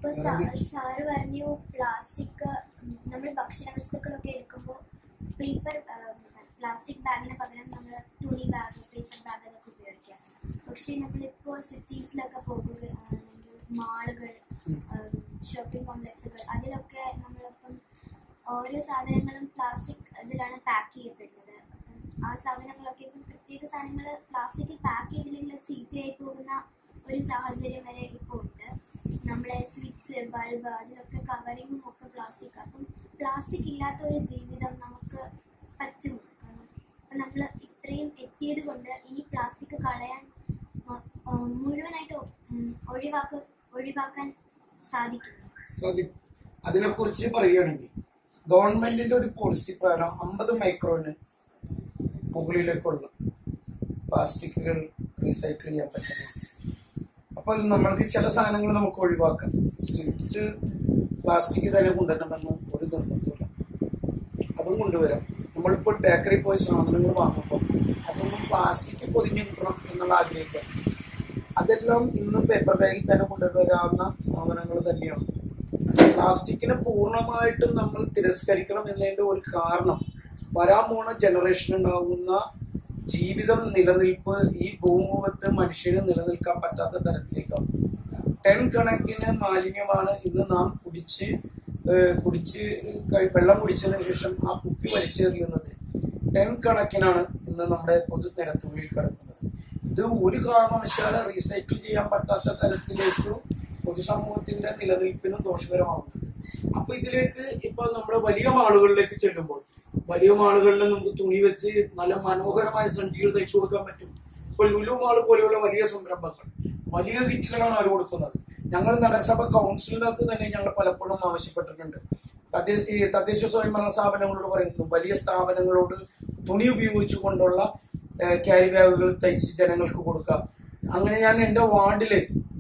ഇപ്പൊ സാറ് പറഞ്ഞു പ്ലാസ്റ്റിക് നമ്മൾ ഭക്ഷണ വസ്തുക്കളൊക്കെ എടുക്കുമ്പോൾ പേപ്പർ പ്ലാസ്റ്റിക് ബാഗിന് പകരം നമ്മൾ തുണി ബാഗ് പേപ്പർ ബാഗ് അതൊക്കെ ഉപയോഗിക്കാം പക്ഷേ നമ്മളിപ്പോൾ സിറ്റീസിലൊക്കെ പോകുകയാണെങ്കിൽ മാളുകൾ ഷോപ്പിംഗ് കോംപ്ലക്സുകൾ അതിലൊക്കെ നമ്മളിപ്പം ഓരോ സാധനങ്ങളും പ്ലാസ്റ്റിക് ഇതിലാണ് പാക്ക് ചെയ്യപ്പെടുന്നത് അപ്പം ആ സാധനങ്ങളൊക്കെ ഇപ്പം പ്രത്യേക സാധനങ്ങൾ പ്ലാസ്റ്റിക്കിൽ പാക്ക് ചെയ്തില്ലെങ്കിൽ അത് ചീത്തയായി പോകുന്ന ഒരു സാഹചര്യം വരെ ഇപ്പോൾ ഉണ്ട് നമ്മളെ സ്വിച്ച് ബൾബ് അതിലൊക്കെ കവറിങ്ങും ഒക്കെ പ്ലാസ്റ്റിക് അപ്പം പ്ലാസ്റ്റിക് ഇല്ലാത്ത ഒരു ജീവിതം നമുക്ക് പറ്റും അപ്പം നമ്മൾ ഇത്രയും എത്തിയത് കൊണ്ട് ഇനി പ്ലാസ്റ്റിക് കളയാൻ മ- ഉം, മുഴുവനായിട്ട് ഉം, ഒഴിവാക്ക ഒഴിവാക്കാൻ സാധിക്കും സാധിക്കും അതിനെക്കുറിച്ച് പറയുകയാണെങ്കിൽ ഗവൺമെന്റിന്റെ ഒരു പോളിസി പ്രകാരം അമ്പത് മൈക്രോന് മുകളിലേക്കുള്ള പ്ലാസ്റ്റിക്കുകൾ റീസൈക്കിൾ ചെയ്യാൻ പറ്റുന്നു അപ്പോൾ നമ്മൾക്ക് ചില സാധനങ്ങൾ നമുക്ക് ഒഴിവാക്കാം സ്വീറ്റ്സ് പ്ലാസ്റ്റിക് തന്നെ കൊണ്ടുവരണമെന്ന് ഒരു നിർബന്ധമില്ല അതും കൊണ്ടുവരാം നമ്മളിപ്പോൾ ബേക്കറി പോയി സാധനങ്ങൾ വാങ്ങുമ്പോൾ അതൊന്നും പ്ലാസ്റ്റിക് പൊതിഞ്ഞ് കിട്ടണം എന്നുള്ള ആഗ്രഹിക്കുക അതെല്ലാം ഇന്നും പേപ്പർ ബാഗിൽ തന്നെ കൊണ്ടുവരാവുന്ന സാധനങ്ങൾ തന്നെയാണ് പ്ലാസ്റ്റിക്കിനെ പൂർണ്ണമായിട്ടും നമ്മൾ തിരസ്കരിക്കണം എന്നതിന്റെ ഒരു കാരണം വരാൻ പോണ ജനറേഷൻ ഉണ്ടാകുന്ന ജീവിതം നിലനിൽപ്പ് ഈ ഭൂമുഖത്ത് മനുഷ്യന് നിലനിൽക്കാൻ പറ്റാത്ത തരത്തിലേക്കാണ് ടെൻ കണക്കിന് മാലിന്യമാണ് ഇന്ന് നാം കുടിച്ച് ഏഹ്, കുടിച്ച് കഴി- വെള്ളം കുടിച്ചതിന് ശേഷം ആ കുപ്പി വലിച്ചെറിയുന്നത് ടെൻ കണക്കിനാണ് ഇന്ന് നമ്മുടെ പൊതുനിരത്തുകളിൽ കിടക്കുന്നത് ഇത് ഒരു കാരണവശാലും റീസൈക്കിൾ ചെയ്യാൻ പറ്റാത്ത തരത്തിലേക്ക് പൊതുസമൂഹത്തിന്റെ നിലനിൽപ്പിനും ദോഷകരമാവുന്നുണ്ട് അപ്പൊ ഇതിലേക്ക് ഇപ്പൊ നമ്മുടെ വലിയ മാളുകളിലേക്ക് ചെല്ലുമ്പോൾ വലിയ മാളുകളിൽ നമുക്ക് തുണി വെച്ച് നല്ല മനോഹരമായ സഞ്ചികൾ തയ്ച്ചു കൊടുക്കാൻ പറ്റും ഇപ്പൊ ലുലു മാള് പോലെയുള്ള വലിയ സംരംഭങ്ങൾ വലിയ കിറ്റുകളാണ് അവർ കൊടുക്കുന്നത് ഞങ്ങൾ നഗരസഭ കൗൺസിലിന്റെ അകത്ത് തന്നെ ഞങ്ങൾ പലപ്പോഴും ആവശ്യപ്പെട്ടിട്ടുണ്ട് തദ്ദേശ ഈ തദ്ദേശ സ്വയംഭരണ സ്ഥാപനങ്ങളോട് പറയുന്നു വലിയ സ്ഥാപനങ്ങളോട് തുണി ഉപയോഗിച്ചുകൊണ്ടുള്ള ക്യാരി ബാഗുകൾ തയ്ച്ച് ജനങ്ങൾക്ക് കൊടുക്കാം അങ്ങനെ ഞാൻ എന്റെ വാർഡില്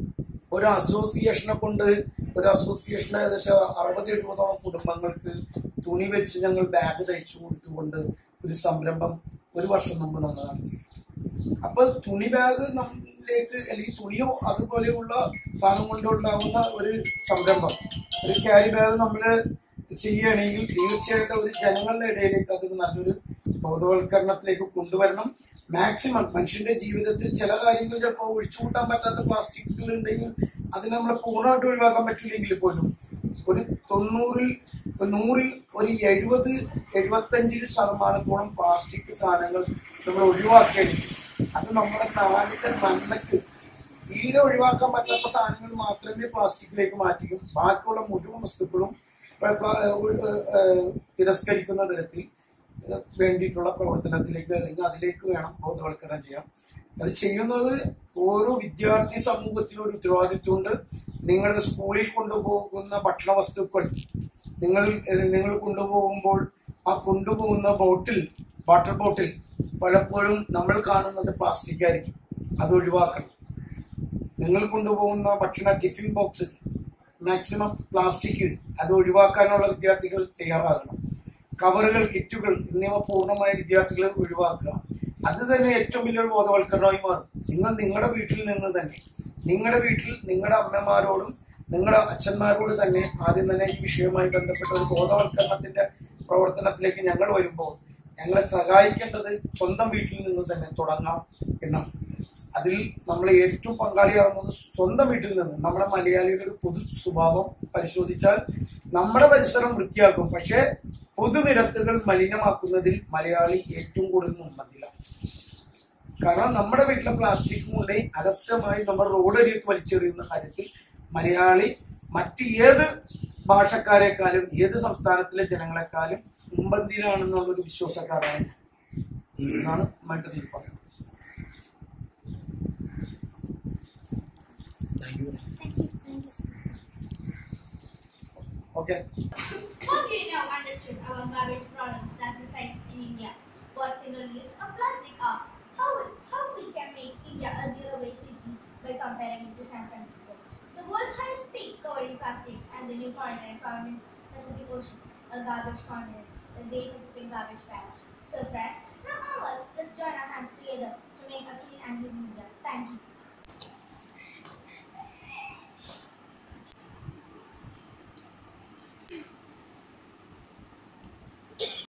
ഒരു അസോസിയേഷനെ കൊണ്ട് ഒരു അസോസിയേഷന് ഏകദേശം അറുപത് എഴുപതോളം കുടുംബങ്ങൾക്ക് തുണി വെച്ച് ഞങ്ങൾ ബാഗ് തയ്ച്ചു കൊടുത്തുകൊണ്ട് ഒരു സംരംഭം ഒരു വർഷം മുമ്പ് നമ്മൾ നടത്തി അപ്പൊ തുണി ബാഗ് നമ്മിലേക്ക് അല്ലെങ്കിൽ തുണിയോ അതുപോലെയുള്ള സാധനം കൊണ്ടുണ്ടാകുന്ന ഒരു സംരംഭം ഒരു ക്യാരി ബാഗ് നമ്മൾ ചെയ്യുകയാണെങ്കിൽ തീർച്ചയായിട്ടും ഒരു ജനങ്ങളുടെ ഇടയിലേക്ക് അതൊരു നല്ലൊരു ബോധവൽക്കരണത്തിലേക്ക് കൊണ്ടുവരണം മാക്സിമം മനുഷ്യന്റെ ജീവിതത്തിൽ ചില കാര്യങ്ങൾ ചിലപ്പോൾ ഒഴിച്ചുകൂട്ടാൻ പറ്റാത്ത പ്ലാസ്റ്റിക്കുകൾ ഉണ്ടെങ്കിൽ അതിനെ നമ്മൾ പൂർണ്ണമായിട്ട് ഒഴിവാക്കാൻ പറ്റില്ലെങ്കിൽ പോലും ഒരു തൊണ്ണൂറിൽ ഒരു നൂറിൽ ഒരു എഴുപത് എഴുപത്തഞ്ച് ശതമാനത്തോളം പ്ലാസ്റ്റിക് സാധനങ്ങൾ നമ്മൾ ഒഴിവാക്കേണ്ടി അത് നമ്മുടെ നാടിന്റെ നന്മയ്ക്ക് തീരെ ഒഴിവാക്കാൻ പറ്റാത്ത സാധനങ്ങൾ മാത്രമേ പ്ലാസ്റ്റിക്കിലേക്ക് മാറ്റിക്കും ബാക്കിയുള്ള മുഴുവൻ വസ്തുക്കളും പ്ല- പ്ല- ഏഹ് ഏഹ് തിരസ്കരിക്കുന്ന തരത്തിൽ ഏഹ് വേണ്ടിയിട്ടുള്ള പ്രവർത്തനത്തിലേക്ക് അല്ലെങ്കിൽ അതിലേക്ക് വേണം ബോധവൽക്കരണം ചെയ്യാം അത് ചെയ്യുന്നത് ഓരോ വിദ്യാർത്ഥി സമൂഹത്തിനും ഒരു ഉത്തരവാദിത്വമുണ്ട് നിങ്ങൾ സ്കൂളിൽ കൊണ്ടുപോകുന്ന ഭക്ഷണ വസ്തുക്കൾ നിങ്ങൾ ഏഹ് നിങ്ങൾ കൊണ്ടുപോകുമ്പോൾ ആ കൊണ്ടുപോകുന്ന ബോട്ടിൽ വാട്ടർ ബോട്ടിൽ പലപ്പോഴും നമ്മൾ കാണുന്നത് പ്ലാസ്റ്റിക് ആയിരിക്കും അത് ഒഴിവാക്കണം നിങ്ങൾ കൊണ്ടുപോകുന്ന ഭക്ഷണ ടിഫിൻ ബോക്സ് മാക്സിമം പ്ലാസ്റ്റിക് അത് ഒഴിവാക്കാനുള്ള വിദ്യാർത്ഥികൾ തയ്യാറാകണം കവറുകൾ കിറ്റുകൾ എന്നിവ പൂർണ്ണമായ വിദ്യാർത്ഥികൾ ഒഴിവാക്കുക അത് തന്നെ ഏറ്റവും വലിയൊരു ബോധവൽക്കരണമായി മാറും നിങ്ങൾ നിങ്ങളുടെ വീട്ടിൽ നിന്ന് തന്നെ നിങ്ങളുടെ വീട്ടിൽ നിങ്ങളുടെ അമ്മമാരോടും നിങ്ങളുടെ അച്ഛന്മാരോട് തന്നെ ആദ്യം തന്നെ ഈ വിഷയവുമായി ബന്ധപ്പെട്ട ഒരു ബോധവൽക്കരണത്തിന്റെ പ്രവർത്തനത്തിലേക്ക് ഞങ്ങൾ വരുമ്പോൾ ഞങ്ങളെ സഹായിക്കേണ്ടത് സ്വന്തം വീട്ടിൽ നിന്ന് തന്നെ തുടങ്ങാം എന്നാണ് അതിൽ നമ്മൾ ഏറ്റവും പങ്കാളിയാവുന്നത് സ്വന്തം വീട്ടിൽ നിന്ന് നമ്മുടെ മലയാളിയുടെ ഒരു പൊതു സ്വഭാവം പരിശോധിച്ചാൽ നമ്മുടെ പരിസരം വൃത്തിയാക്കും പക്ഷേ പൊതുനിരത്തുകൾ മലിനമാക്കുന്നതിൽ മലയാളി ഏറ്റവും കൂടുതൽ മുമ്പന്തില്ല കാരണം നമ്മുടെ വീട്ടിലെ പ്ലാസ്റ്റിക് കൊണ്ട് അലസ്യമായി നമ്മൾ റോഡരിയത്ത് വലിച്ചെറിയുന്ന കാര്യത്തിൽ മലയാളി മറ്റ് ഏത് ഭാഷക്കാരെക്കാളും ഏത് സംസ്ഥാനത്തിലെ ജനങ്ങളെക്കാളും മുമ്പന്തിയിലാണെന്നുള്ളൊരു വിശ്വാസക്കാരാണ് ഞാൻ എന്നാണ് മറ്റൊന്നിൽ പറയുന്നത് Thank you. Thank you thank you okay Hope you now understood our garbage problems that resides in India. What single use of plastic are. How, how we can make India a zero waste city by comparing it to San Francisco. The world's highest peak covering plastic and the new continent found in Pacific Ocean, a garbage continent, the Great Pacific Garbage Patch. So friends, now all of us, let's join our hands together to make a clean and green India. Thank you.